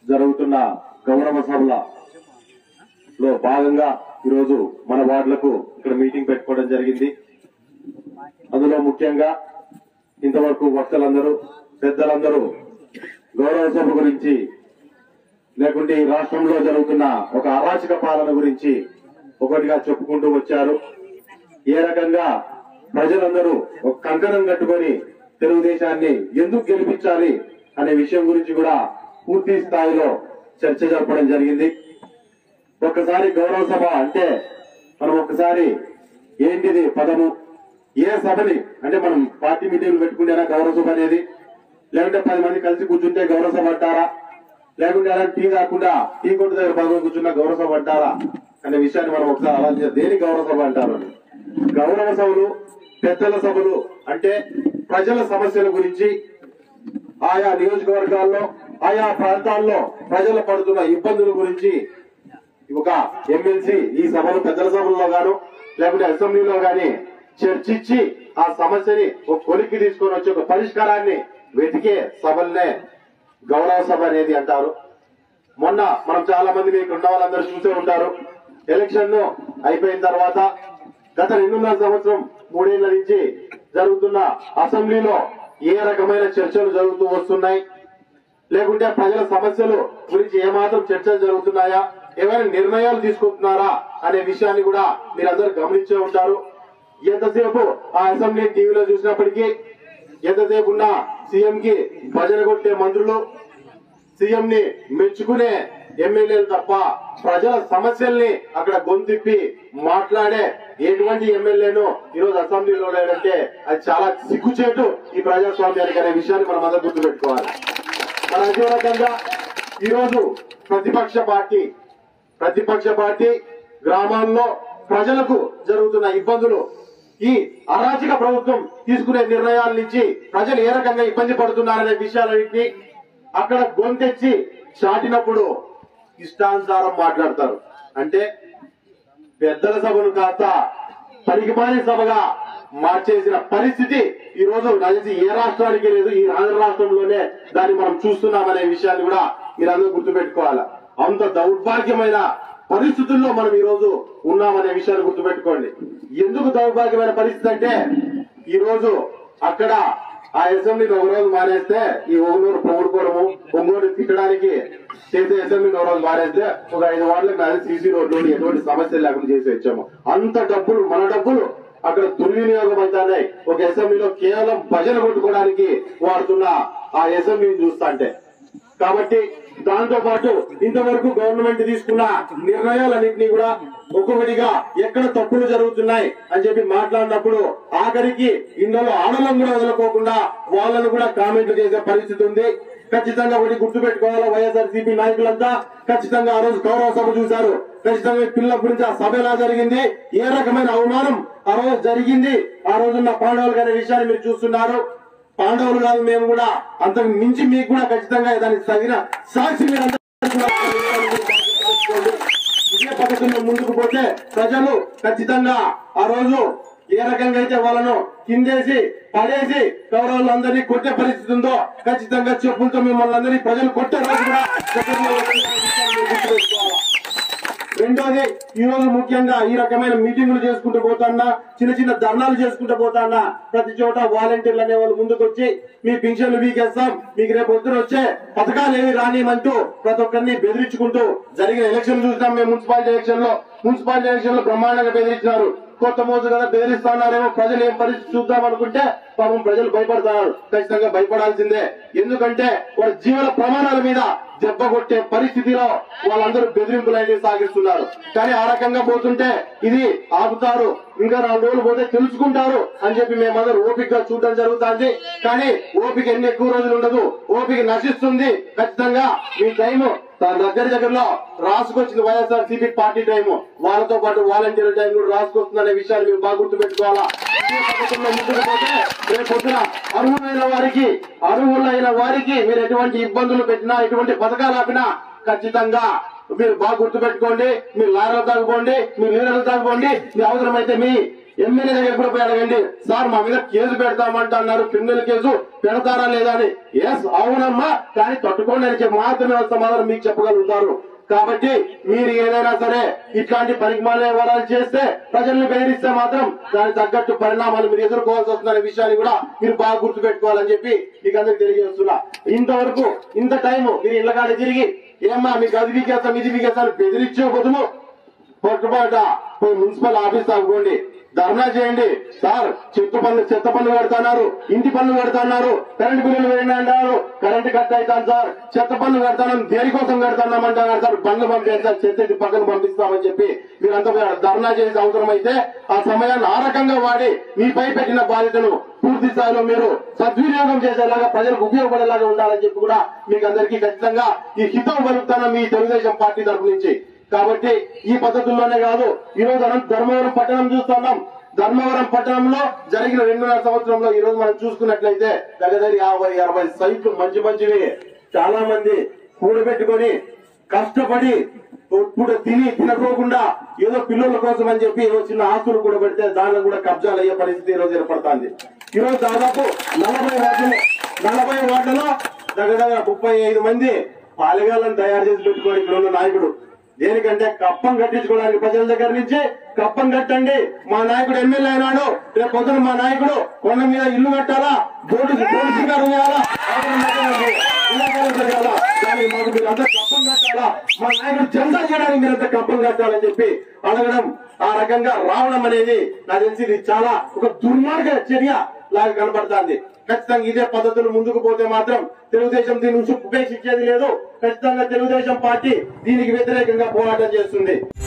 జరుగుతున్న గౌరవ సభల లో భాగంగా ఈరోజు మన వార్డులకు ఇక్కడ మీటింగ్ పెట్టుకోవడం జరిగింది అందులో ముఖ్యంగా ఇంతవరకు వక్తలందరూ పెద్దలందరూ గౌరవ సభ గురించి లేకుంటే ఈ రాష్ట్రంలో జరుగుతున్న ఒక అరాచక పాలన గురించి ఒకటిగా చెప్పుకుంటూ వచ్చారు ఏ రకంగా ప్రజలందరూ ఒక కంకణం కట్టుకొని తెలుగుదేశాన్ని ఎందుకు గెలిపించాలి అనే విషయం గురించి కూడా పూర్తి స్థాయిలో చర్చ జరపడం జరిగింది ఒక్కసారి గౌరవ సభ అంటే మనం ఒక్కసారి ఏంటిది పదము ఏ సభని అంటే మనం పార్టీ మీటింగ్లు పెట్టుకుంటేనా గౌరవ సభ అనేది లేకుంటే పది మంది కలిసి కూర్చుంటే గౌరవ సభ అంటారా లేకుంటే అలా టీ కాకుండా టీ కొట్టు దగ్గర పదవి కూర్చున్న గౌరవ సభ అంటారా అనే విషయాన్ని మనం ఒకసారి ఆలోచించాలి దేని గౌరవ సభ అంటారు అని. గౌరవ సభలు పెద్దల సభలు అంటే ప్రజల సమస్యల గురించి ఆయా నియోజకవర్గాల్లో ఆయా ప్రాంతాల్లో ప్రజలు పడుతున్న ఇబ్బందుల గురించి ఒక ఎమ్మెల్సీ ఈ సభలు పెద్దల సభల్లో గాను లేకుంటే అసెంబ్లీలో గాని చర్చించి ఆ సమస్యని ఒక కొలిక్కి తీసుకొని వచ్చి ఒక పరిష్కారాన్ని వెతికే సభల్నే గౌరవ సభ అనేది అంటారు మొన్న మనం చాలా మంది మీకు ఉన్న వాళ్ళందరూ చూసే ఉంటారు ఎలక్షన్ అయిపోయిన తర్వాత గత రెండున్నర సంవత్సరం మూడేళ్ల నుంచి జరుగుతున్న అసెంబ్లీలో ఏ రకమైన చర్చలు జరుగుతూ వస్తున్నాయి లేకుంటే ప్రజల సమస్యలు గురించి ఏమాత్రం చర్చలు జరుగుతున్నాయా ఏమైనా నిర్ణయాలు తీసుకుంటున్నారా అనే విషయాన్ని కూడా మీరందరూ గమనించే ఉంటారు ఎంతసేపు ఆ అసెంబ్లీ టీవీలో చూసినప్పటికీ ఎంతసేపు ఉన్న సీఎం కి భజన కొట్టే మంత్రులు సీఎం ని మెచ్చుకునే ఎమ్మెల్యేలు తప్ప ప్రజల సమస్యల్ని అక్కడ గొంతిప్పి మాట్లాడే ఎటువంటి ఎమ్మెల్యేను ఈరోజు అసెంబ్లీలో లేదంటే అది చాలా సిగ్గుచేటు ఈ ప్రజాస్వామ్యానికి అనే విషయాన్ని మనం అందరూ గుర్తుపెట్టుకోవాలి మన అదే రకంగా ఈరోజు ప్రతిపక్ష పార్టీ ప్రతిపక్ష పార్టీ గ్రామాల్లో ప్రజలకు జరుగుతున్న ఇబ్బందులు ఈ అరాచక ప్రభుత్వం తీసుకునే నిర్ణయాల నుంచి ప్రజలు ఏ రకంగా ఇబ్బంది పడుతున్నారనే విషయాలన్నింటినీ అక్కడ గొంతెచ్చి చాటినప్పుడు ఇష్టానుసారం మాట్లాడతారు అంటే పెద్దల సభను కాస్త పనికిమాని సభగా మార్చేసిన పరిస్థితి ఈ రోజు నాకు తెలిసి ఏ రాష్ట్రానికి లేదు ఈ ఆంధ్ర రాష్ట్రంలోనే దాన్ని మనం చూస్తున్నామనే విషయాన్ని కూడా మీరందరూ గుర్తుపెట్టుకోవాలి అంత దౌర్భాగ్యమైన పరిస్థితుల్లో మనం ఈ రోజు ఉన్నామనే విషయాన్ని గుర్తుపెట్టుకోండి ఎందుకు దౌర్భాగ్యమైన పరిస్థితి అంటే ఈ రోజు అక్కడ ఆ అసెంబ్లీని ఒక రోజు మానేస్తే ఈ ఒంగోలు పొగుడుకోవడము ఒంగోలు తిట్టడానికి చేసే అసెంబ్లీని ఒక రోజు మానేస్తే ఒక ఐదు వార్డులకు నాది సీసీ రోడ్లు ఎటువంటి సమస్యలు లేకుండా చేసి వచ్చాము అంత డబ్బులు మన డబ్బులు అక్కడ దుర్వినియోగం అవుతున్నాయి ఒక అసెంబ్లీలో కేవలం భజన కొట్టుకోవడానికి వాడుతున్న ఆ అసెంబ్లీని చూస్తా అంటే కాబట్టి దాంతో పాటు ఇంతవరకు గవర్నమెంట్ తీసుకున్న నిర్ణయాలన్నింటినీ కూడా ఒక్కొక్కటిగా ఎక్కడ తప్పులు జరుగుతున్నాయి అని చెప్పి మాట్లాడినప్పుడు ఆఖరికి ఇందులో ఆడలను కూడా వదులుకోకుండా వాళ్ళను కూడా కామెంట్లు చేసే పరిస్థితి ఉంది ఖచ్చితంగా ఒకటి గుర్తుపెట్టుకోవాలా వైఎస్ఆర్ సిపి నాయకులంతా ఖచ్చితంగా ఆ రోజు గౌరవ సభ చూశారు ఖచ్చితంగా ఈ పిల్లల గురించి ఆ సభ ఎలా జరిగింది ఏ రకమైన అవమానం ఆ రోజు జరిగింది ఆ రోజున్న పాండవులు అనే విషయాన్ని మీరు చూస్తున్నారు పాండవులు కాదు మేము కూడా అంతకు మించి మీకు కూడా ఖచ్చితంగా దానికి తగిన సాక్షి మీరందరూ కూడా ఇదే పద్ధతిలో ముందుకు పోతే ప్రజలు ఖచ్చితంగా ఆ రోజు ఏ రకంగా అయితే వాళ్ళను కిందేసి పడేసి కౌరవులందరినీ కొట్టే పరిస్థితి ఉందో ఖచ్చితంగా చెప్పులతో మిమ్మల్ని అందరినీ ప్రజలు కొట్టే రోజు కూడా దగ్గరలో ఉందనే విషయాన్ని మీరు గుర్తుపెట్టుకోవాలి. రెండోది ఈ రోజు ముఖ్యంగా ఈ రకమైన మీటింగులు చేసుకుంటూ పోతాన్నా చిన్న చిన్న ధర్నాలు చేసుకుంటూ పోతాన్నా ప్రతి చోట వాలంటీర్లు అనే వాళ్ళు ముందుకు వచ్చి మీ పింఛన్లు మీకేస్తాం మీకు రేపు పొద్దున వచ్చే పథకాలు ఏవి రానియమంటూ ప్రతి ఒక్కరిని బెదిరించుకుంటూ జరిగిన ఎలక్షన్ చూసినాం మేము మున్సిపాలిటీ ఎలక్షన్ లో మున్సిపాలిటీ ఎలక్షన్ లో బ్రహ్మాండంగా బెదిరించినారు కొత్త మోజు కదా బెదిరిస్తున్నారేమో ప్రజలు ఏం పరిస్థితి చూద్దాం అనుకుంటే పాపం ప్రజలు భయపడుతున్నారు ఖచ్చితంగా భయపడాల్సిందే ఎందుకంటే వాళ్ళ జీవన ప్రమాణాల మీద దెబ్బ కొట్టే పరిస్థితిలో వాళ్ళందరూ బెదిరింపులు అనేది సాగిస్తున్నారు కానీ ఆ రకంగా పోతుంటే ఇది ఆపుతారు ఇంకా నాలుగు రోజులు పోతే తెలుసుకుంటారు అని చెప్పి మేమందరూ ఓపికగా చూడడం జరుగుతుంది కానీ ఓపిక ఎన్ని ఎక్కువ రోజులు ఉండదు ఓపిక నశిస్తుంది ఖచ్చితంగా మీ టైము తన దగ్గర దగ్గరలో రాసుకొచ్చింది వైఎస్ఆర్ సిపి పార్టీ టైము వాళ్ళతో పాటు వాలంటీర్ల టైం కూడా రాసుకొస్తుందనే విషయాన్ని మీరు బాగా గుర్తుపెట్టుకోవాలా ఇదే పద్ధతిలో ముందుకు పోతే రేపు పొద్దున అర్హులైన వారికి అర్హులైన వారికి మీరు ఎటువంటి ఇబ్బందులు పెట్టినా ఎటువంటి పథకాలు ఆపినా ఖచ్చితంగా మీరు బాగా గుర్తుపెట్టుకోండి మీరు లాయర్లు తాగుకోండి మీ లీడర్లు తాగుకోండి మీ అవసరమైతే మీ ఎమ్మెల్యే దగ్గర కూడా పోయి అడగండి సార్ మా మీద కేసు పెడతామంటున్నారు క్రిమినల్ కేసు పెడతారా లేదా అని ఎస్ అవునమ్మా కానీ తట్టుకోండి అని చెప్పి మాత్రమే సమాధానం మీకు చెప్పగలుగుతారు కాబట్టి మీరు ఏదైనా సరే ఇట్లాంటి పనికిమాల వ్యవహారాలు చేస్తే ప్రజల్ని బెదిరిస్తే మాత్రం దానికి తగ్గట్టు పరిణామాలు మీరు ఎదుర్కోవాల్సి వస్తుందనే విషయాన్ని కూడా మీరు బాగా గుర్తు పెట్టుకోవాలని చెప్పి మీకు అందరికి తెలియజేస్తున్నా ఇంతవరకు ఇంత టైం మీరు ఇళ్ళకాడ తిరిగి ఏమ్మా మీకు అది వీకేస్తాం ఇది వీకేస్తాం బెదిరించే బదులు పొట్టుబాట పోయి మున్సిపల్ ఆఫీస్ అనుకోండి ధర్నా చేయండి సార్ చెత్త పనులు చెత్త పనులు కడుతున్నారు ఇంటి పనులు కడుతున్నారు కరెంట్ బిల్లులు వేయండి అంటారు కరెంట్ కట్ అవుతాను సార్ చెత్త పనులు కడతాను దేనికోసం కడతాం అంటున్నారు సార్ బండ్లు పంపిస్తారు చెత్త ఎత్తి పక్కన పంపిస్తామని చెప్పి మీరంతా పోయి ఆడ ధర్నా చేసే అవసరం అయితే ఆ సమయాన్ని ఆ రకంగా వాడి మీపై పెట్టిన బాధ్యతను పూర్తి స్థాయిలో మీరు సద్వినియోగం చేసేలాగా ప్రజలకు ఉపయోగపడేలాగా ఉండాలని చెప్పి కూడా మీకు అందరికీ ఖచ్చితంగా ఈ హితం పలుకుతాను మీ తెలుగుదేశం పార్టీ తరపు నుంచి కాబట్టి ఈ పద్ధతుల్లోనే కాదు ఈ రోజు మనం ధర్మవరం పట్టణం చూస్తున్నాం ధర్మవరం పట్టణంలో జరిగిన రెండున్నర సంవత్సరంలో ఈ రోజు మనం చూసుకున్నట్లయితే దగ్గర యాభై అరవై సైట్లు మంచి మంచివి చాలా మంది కూడబెట్టుకొని కష్టపడి ఇప్పుడు తిని తినకోకుండా ఏదో పిల్లల కోసం అని చెప్పి ఏదో చిన్న ఆస్తులు కూడా పెడితే దానిలో కూడా కబ్జాలు అయ్యే పరిస్థితి ఈ రోజు ఏర్పడుతుంది ఈ రోజు దాదాపు నలభై వార్డులు నలభై వార్డులో దగ్గర దగ్గర ముప్పై ఐదు మంది పాలిగాలను తయారు చేసి పెట్టుకోవాలి ఇక్కడ ఉన్న నాయకుడు దేనికంటే కప్పం కట్టించుకోవడానికి ప్రజల దగ్గర నుంచి కప్పం కట్టండి మా నాయకుడు ఎమ్మెల్యే అయినాడు రేపు పొద్దున మా నాయకుడు కొండ మీద ఇల్లు కట్టాలా బోర్డు బోర్డు శ్రీకారం చేయాలా అవసరం లేకపోతే ఇలాకాలం జరగాలా దానికి మాకు మీరు అంతా కప్పం కట్టాలా మా నాయకుడు జెండా చేయడానికి మీరు అంతా కప్పం కట్టాలని చెప్పి అడగడం ఆ రకంగా రావడం అనేది నాకు తెలిసి ఇది చాలా ఒక దుర్మార్గ చర్య లాగా కనబడుతుంది ఖచ్చితంగా ఇదే పద్ధతులు ముందుకు పోతే మాత్రం తెలుగుదేశం దీని నుంచి ఉపేక్షించేది లేదు ఖచ్చితంగా తెలుగుదేశం పార్టీ దీనికి వ్యతిరేకంగా పోరాటం చేస్తుంది